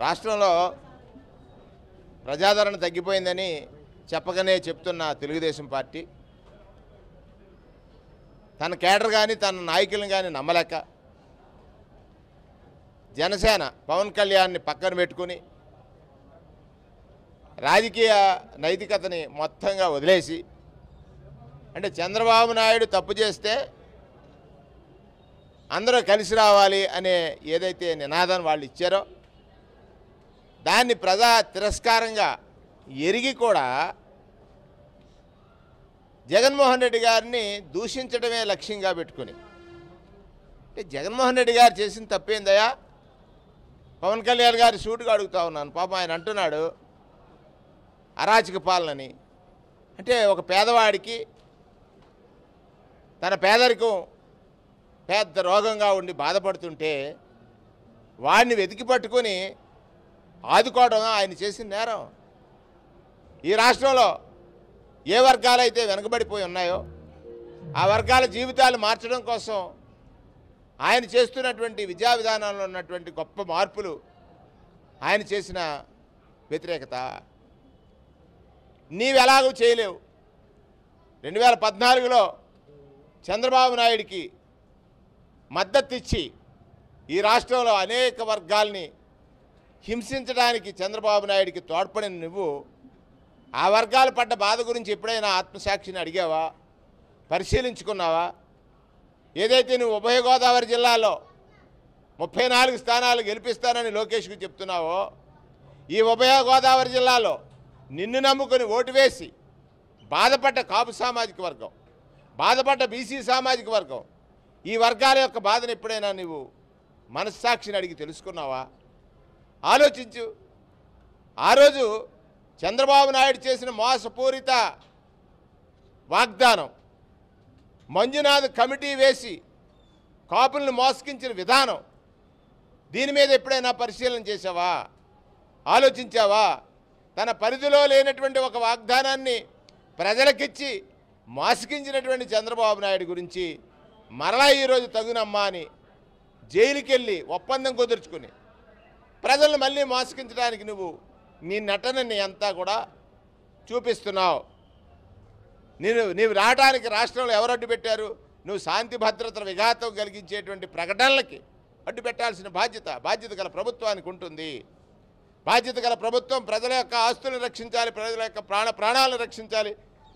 రాష్ట్రంలో ప్రజాదరణ తగ్గిపోయిందని చెప్పగానే చెప్తున్న తెలుగుదేశం పార్టీ తన కేడర్ కానీ తన నాయకులను కానీ నమ్మలేక జనసేన పవన్ కళ్యాణ్ని పక్కన పెట్టుకుని రాజకీయ నైతికతని మొత్తంగా వదిలేసి అంటే చంద్రబాబు నాయుడు తప్పు చేస్తే అందరూ కలిసి రావాలి అనే ఏదైతే నినాదాన్ని వాళ్ళు ఇచ్చారో దాన్ని ప్రజా తిరస్కారంగా ఎరిగి కూడా జగన్మోహన్ రెడ్డి గారిని దూషించడమే లక్ష్యంగా పెట్టుకుని అంటే జగన్మోహన్ రెడ్డి గారు చేసిన తప్పేందయ్యా పవన్ కళ్యాణ్ గారి సూటుగా అడుగుతా ఉన్నాను పాపం ఆయన అంటున్నాడు అరాచక పాలనని అంటే ఒక పేదవాడికి తన పేదరికం పెద్ద రోగంగా ఉండి బాధపడుతుంటే వాడిని వెతికి పట్టుకొని ఆదుకోవడం ఆయన చేసిన నేరం ఈ రాష్ట్రంలో ఏ వర్గాలైతే వెనుకబడిపోయి ఉన్నాయో ఆ వర్గాల జీవితాలు మార్చడం కోసం ఆయన చేస్తున్నటువంటి విద్యా విధానంలో ఉన్నటువంటి గొప్ప మార్పులు ఆయన చేసిన వ్యతిరేకత నీవెలాగూ చేయలేవు రెండు వేల పద్నాలుగులో చంద్రబాబు నాయుడికి మద్దతు ఇచ్చి ఈ రాష్ట్రంలో అనేక వర్గాల్ని హింసించడానికి చంద్రబాబు నాయుడికి తోడ్పడిన నువ్వు ఆ వర్గాలు పడ్డ బాధ గురించి ఎప్పుడైనా ఆత్మసాక్షిని అడిగావా పరిశీలించుకున్నావా ఏదైతే నువ్వు ఉభయ గోదావరి జిల్లాలో ముప్పై నాలుగు స్థానాలు గెలిపిస్తానని లోకేష్కు చెప్తున్నావో ఈ ఉభయ గోదావరి జిల్లాలో నిన్ను నమ్ముకొని ఓటు వేసి బాధపడ్డ కాపు సామాజిక వర్గం బాధపడ్డ బీసీ సామాజిక వర్గం ఈ వర్గాల యొక్క బాధను ఎప్పుడైనా నువ్వు మనస్సాక్షిని అడిగి తెలుసుకున్నావా ఆలోచించు ఆ రోజు చంద్రబాబు నాయుడు చేసిన మోసపూరిత వాగ్దానం మంజునాథ్ కమిటీ వేసి కాపుల్ని మోసగించిన విధానం దీని మీద ఎప్పుడైనా పరిశీలన చేసావా ఆలోచించావా తన పరిధిలో లేనటువంటి ఒక వాగ్దానాన్ని ప్రజలకిచ్చి మోసగించినటువంటి చంద్రబాబు నాయుడు గురించి మరలా ఈరోజు తగునమ్మా అని జైలుకి వెళ్ళి ఒప్పందం కుదుర్చుకుని ప్రజలను మళ్ళీ మోసగించడానికి నువ్వు నీ నటనని అంతా కూడా చూపిస్తున్నావు నేను నీవు రావడానికి రాష్ట్రంలో ఎవరు అడ్డు పెట్టారు నువ్వు శాంతి భద్రతల విఘాతం కలిగించేటువంటి ప్రకటనలకి అడ్డు పెట్టాల్సిన బాధ్యత బాధ్యత గల ప్రభుత్వానికి ఉంటుంది బాధ్యత గల ప్రభుత్వం ప్రజల యొక్క ఆస్తులను రక్షించాలి ప్రజల యొక్క ప్రాణ ప్రాణాలను రక్షించాలి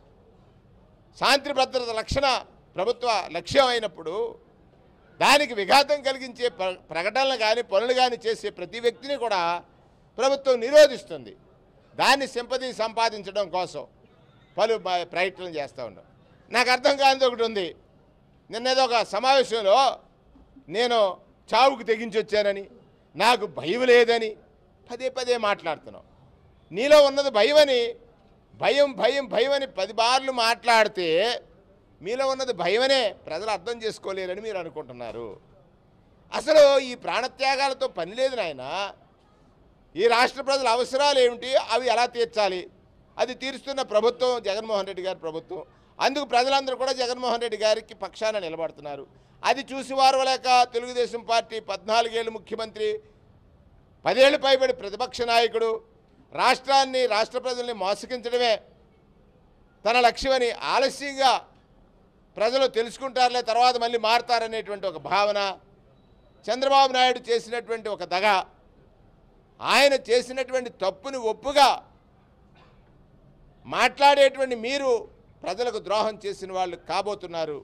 శాంతి భద్రత లక్షణ ప్రభుత్వ లక్ష్యం అయినప్పుడు దానికి విఘాతం కలిగించే ప్ర- ప్రకటనలు కానీ పనులు కానీ చేసే ప్రతి వ్యక్తిని కూడా ప్రభుత్వం నిరోధిస్తుంది దాన్ని సింపతి సంపాదించడం కోసం పలు బ- ప్రయత్నం చేస్తూ ఉన్నాం నాకు అర్థం కానిది ఒకటి ఉంది నిన్నేదో ఒక సమావేశంలో నేను చావుకు తెగించి వచ్చానని నాకు భయం లేదని పదే పదే మాట్లాడుతున్నావు నీలో ఉన్నది భయమని భయం భయం భయం అని పది బార్లు మాట్లాడితే మీలో ఉన్నది భయమనే ప్రజలు అర్థం చేసుకోలేరని మీరు అనుకుంటున్నారు అసలు ఈ ప్రాణత్యాగాలతో పని లేదు నాయన ఈ రాష్ట్ర ప్రజల అవసరాలు ఏమిటి అవి ఎలా తీర్చాలి అది తీరుస్తున్న ప్రభుత్వం జగన్మోహన్ రెడ్డి గారి ప్రభుత్వం అందుకు ప్రజలందరూ కూడా జగన్మోహన్ రెడ్డి గారికి పక్షాన నిలబడుతున్నారు అది చూసి వారు లేక తెలుగుదేశం పార్టీ పద్నాలుగేళ్ళు ముఖ్యమంత్రి పదేళ్ళు పైబడి ప్రతిపక్ష నాయకుడు రాష్ట్రాన్ని రాష్ట్ర ప్రజల్ని మోసగించడమే తన లక్ష్యమని ఆలస్యంగా ప్రజలు తెలుసుకుంటారులే తర్వాత మళ్ళీ మారతారనేటువంటి ఒక భావన చంద్రబాబు నాయుడు చేసినటువంటి ఒక దగ ఆయన చేసినటువంటి తప్పుని ఒప్పుగా మాట్లాడేటువంటి మీరు ప్రజలకు ద్రోహం చేసిన వాళ్ళు కాబోతున్నారు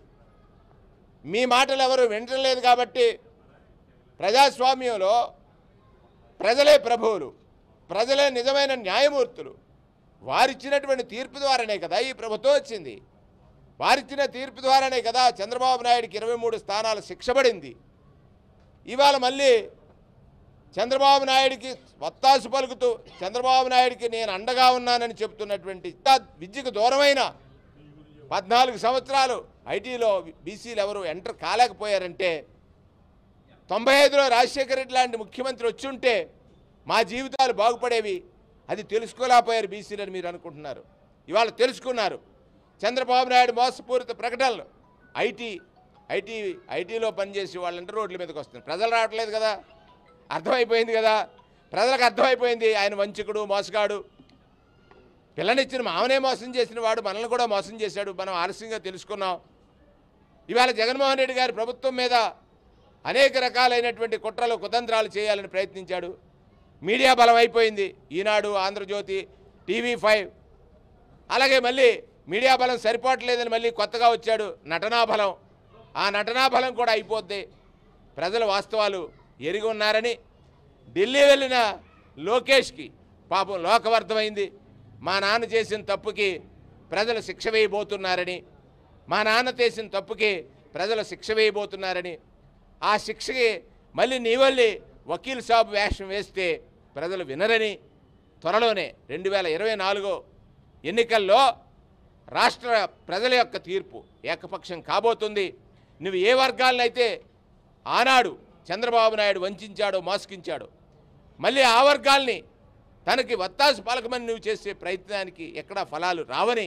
మీ మాటలు ఎవరు వినటం కాబట్టి ప్రజాస్వామ్యంలో ప్రజలే ప్రభువులు ప్రజలే నిజమైన న్యాయమూర్తులు వారిచ్చినటువంటి తీర్పు ద్వారానే కదా ఈ ప్రభుత్వం వచ్చింది వారిచ్చిన తీర్పు ద్వారానే కదా చంద్రబాబు నాయుడికి ఇరవై మూడు స్థానాల శిక్ష పడింది ఇవాళ మళ్ళీ చంద్రబాబు నాయుడికి వత్తాసు పలుకుతూ చంద్రబాబు నాయుడికి నేను అండగా ఉన్నానని చెప్తున్నటువంటి ఇంకా విద్యకు దూరమైన పద్నాలుగు సంవత్సరాలు ఐటీలో బీసీలు ఎవరు ఎంటర్ కాలేకపోయారంటే తొంభై ఐదులో రాజశేఖర రెడ్డి లాంటి ముఖ్యమంత్రి వచ్చి ఉంటే మా జీవితాలు బాగుపడేవి అది తెలుసుకోలేకపోయారు బీసీలని మీరు అనుకుంటున్నారు ఇవాళ తెలుసుకున్నారు చంద్రబాబు నాయుడు మోసపూరిత ప్రకటనలు ఐటీ ఐటీ ఐటీలో పనిచేసే వాళ్ళంటే రోడ్ల మీదకి వస్తున్నారు ప్రజలు రావట్లేదు కదా అర్థమైపోయింది కదా ప్రజలకు అర్థమైపోయింది ఆయన వంచకుడు మోసగాడు పిల్లనిచ్చిన మామనే మోసం చేసిన వాడు మనల్ని కూడా మోసం చేశాడు మనం ఆలస్యంగా తెలుసుకున్నాం ఇవాళ జగన్మోహన్ రెడ్డి గారి ప్రభుత్వం మీద అనేక రకాలైనటువంటి కుట్రలు కుతంత్రాలు చేయాలని ప్రయత్నించాడు మీడియా బలం అయిపోయింది ఈనాడు ఆంధ్రజ్యోతి టీవీ ఫైవ్ అలాగే మళ్ళీ మీడియా బలం సరిపోవట్లేదని మళ్ళీ కొత్తగా వచ్చాడు నటనా బలం ఆ నటనా బలం కూడా అయిపోద్ది ప్రజల వాస్తవాలు ఎరిగి ఉన్నారని ఢిల్లీ వెళ్ళిన లోకేష్కి పాపం లోకవర్ధమైంది మా నాన్న చేసిన తప్పుకి ప్రజలు శిక్ష వేయబోతున్నారని మా నాన్న చేసిన తప్పుకి ప్రజలు శిక్ష వేయబోతున్నారని ఆ శిక్షకి మళ్ళీ నీ వల్లి వకీల్ సాబ్ వేషం వేస్తే ప్రజలు వినరని త్వరలోనే రెండు వేల ఇరవై నాలుగో ఎన్నికల్లో రాష్ట్ర ప్రజల యొక్క తీర్పు ఏకపక్షం కాబోతుంది నువ్వు ఏ వర్గాలనైతే ఆనాడు చంద్రబాబు నాయుడు వంచాడో మోసగించాడో మళ్ళీ ఆ వర్గాల్ని తనకి వత్తాసు పలకమని నువ్వు చేసే ప్రయత్నానికి ఎక్కడా ఫలాలు రావని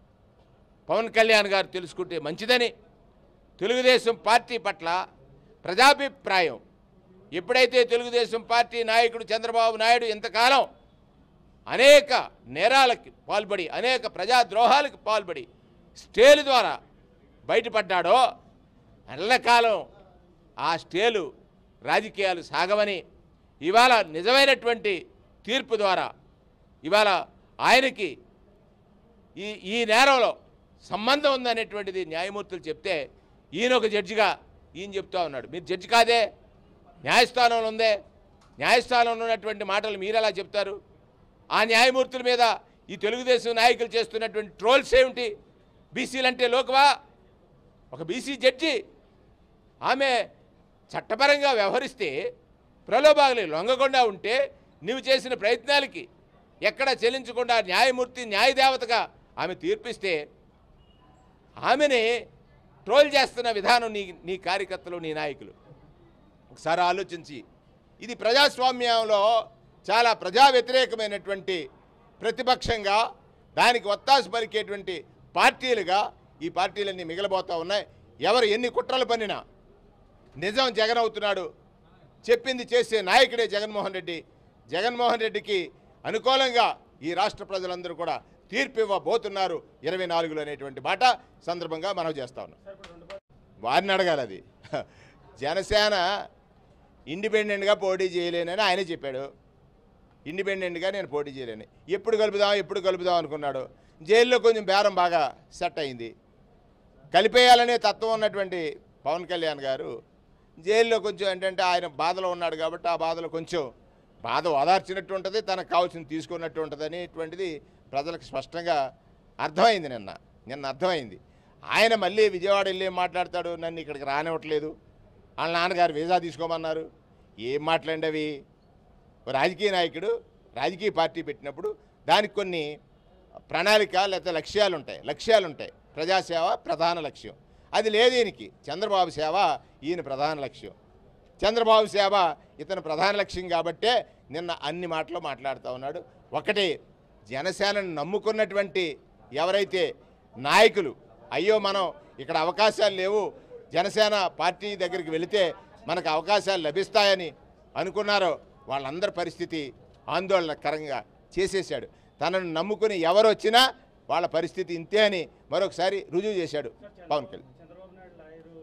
పవన్ కళ్యాణ్ గారు తెలుసుకుంటే మంచిదని తెలుగుదేశం పార్టీ పట్ల ప్రజాభిప్రాయం ఎప్పుడైతే తెలుగుదేశం పార్టీ నాయకుడు చంద్రబాబు నాయుడు ఇంతకాలం అనేక నేరాలకి పాల్పడి అనేక ప్రజాద్రోహాలకు పాల్పడి స్టేలు ద్వారా బయటపడ్డాడో ఎల్లకాలం ఆ స్టేలు రాజకీయాలు సాగవని ఇవాళ నిజమైనటువంటి తీర్పు ద్వారా ఇవాళ ఆయనకి ఈ ఈ నేరంలో సంబంధం ఉందనేటువంటిది న్యాయమూర్తులు చెప్తే ఈయన ఒక జడ్జిగా ఈయన చెప్తా ఉన్నాడు మీరు జడ్జి కాదే న్యాయస్థానంలో ఉందే న్యాయస్థానంలో ఉన్నటువంటి మాటలు మీరు ఎలా చెప్తారు ఆ న్యాయమూర్తుల మీద ఈ తెలుగుదేశం నాయకులు చేస్తున్నటువంటి ట్రోల్స్ ఏమిటి బీసీలంటే లోకవా ఒక బీసీ జడ్జి ఆమె చట్టపరంగా వ్యవహరిస్తే ప్రలోభాలు లొంగకుండా ఉంటే నువ్వు చేసిన ప్రయత్నాలకి ఎక్కడ చెల్లించకుండా న్యాయమూర్తి న్యాయదేవతగా ఆమె తీర్పిస్తే ఆమెని ట్రోల్ చేస్తున్న విధానం నీ నీ కార్యకర్తలు నీ నాయకులు ఒకసారి ఆలోచించి ఇది ప్రజాస్వామ్యంలో చాలా ప్రజా వ్యతిరేకమైనటువంటి ప్రతిపక్షంగా దానికి ఒత్తాసు పలికేటువంటి పార్టీలుగా ఈ పార్టీలన్నీ మిగిలిపోతూ ఉన్నాయి ఎవరు ఎన్ని కుట్రలు పన్నినా నిజం జగన్ అవుతున్నాడు చెప్పింది చేసే నాయకుడే జగన్మోహన్ రెడ్డి జగన్మోహన్ రెడ్డికి అనుకూలంగా ఈ రాష్ట్ర ప్రజలందరూ కూడా తీర్పు ఇవ్వబోతున్నారు ఇరవై నాలుగులో అనేటువంటి మాట సందర్భంగా మనం చేస్తా ఉన్నాం వారిని అడగాలి అది జనసేన ఇండిపెండెంట్గా పోటీ చేయలేనని ఆయనే చెప్పాడు ఇండిపెండెంట్గా నేను పోటీ చేయలేను ఎప్పుడు కలుపుదాం ఎప్పుడు కలుపుదాం అనుకున్నాడు జైల్లో కొంచెం బేరం బాగా సెట్ అయింది కలిపేయాలనే తత్వం ఉన్నటువంటి పవన్ కళ్యాణ్ గారు జైల్లో కొంచెం ఏంటంటే ఆయన బాధలో ఉన్నాడు కాబట్టి ఆ బాధలో కొంచెం బాధ ఓదార్చినట్టు ఉంటుంది తనకు కావాల్సింది తీసుకున్నట్టు ఉంటుంది అనేటువంటిది ప్రజలకు స్పష్టంగా అర్థమైంది నిన్న నిన్న అర్థమైంది ఆయన మళ్ళీ విజయవాడ వెళ్ళి ఏం మాట్లాడతాడు నన్ను ఇక్కడికి రానివ్వట్లేదు వాళ్ళ నాన్నగారు వీసా తీసుకోమన్నారు ఏం మాట్లాడినవి ఓ రాజకీయ నాయకుడు రాజకీయ పార్టీ పెట్టినప్పుడు దానికి కొన్ని ప్రణాళిక లేకపోతే లక్ష్యాలు ఉంటాయి లక్ష్యాలు ఉంటాయి ప్రజాసేవ ప్రధాన లక్ష్యం అది లేదు ఈయనకి చంద్రబాబు సేవ ఈయన ప్రధాన లక్ష్యం చంద్రబాబు సేవ ఇతను ప్రధాన లక్ష్యం కాబట్టే నిన్న అన్ని మాటలు మాట్లాడుతూ ఉన్నాడు ఒకటి జనసేనను నమ్ముకున్నటువంటి ఎవరైతే నాయకులు అయ్యో మనం ఇక్కడ అవకాశాలు లేవు జనసేన పార్టీ దగ్గరికి వెళితే మనకు అవకాశాలు లభిస్తాయని అనుకున్నారో వాళ్ళందరి పరిస్థితి ఆందోళనకరంగా చేసేశాడు తనను నమ్ముకుని ఎవరు వచ్చినా వాళ్ళ పరిస్థితి ఇంతే అని మరొకసారి రుజువు చేశాడు పవన్ కళ్యాణ్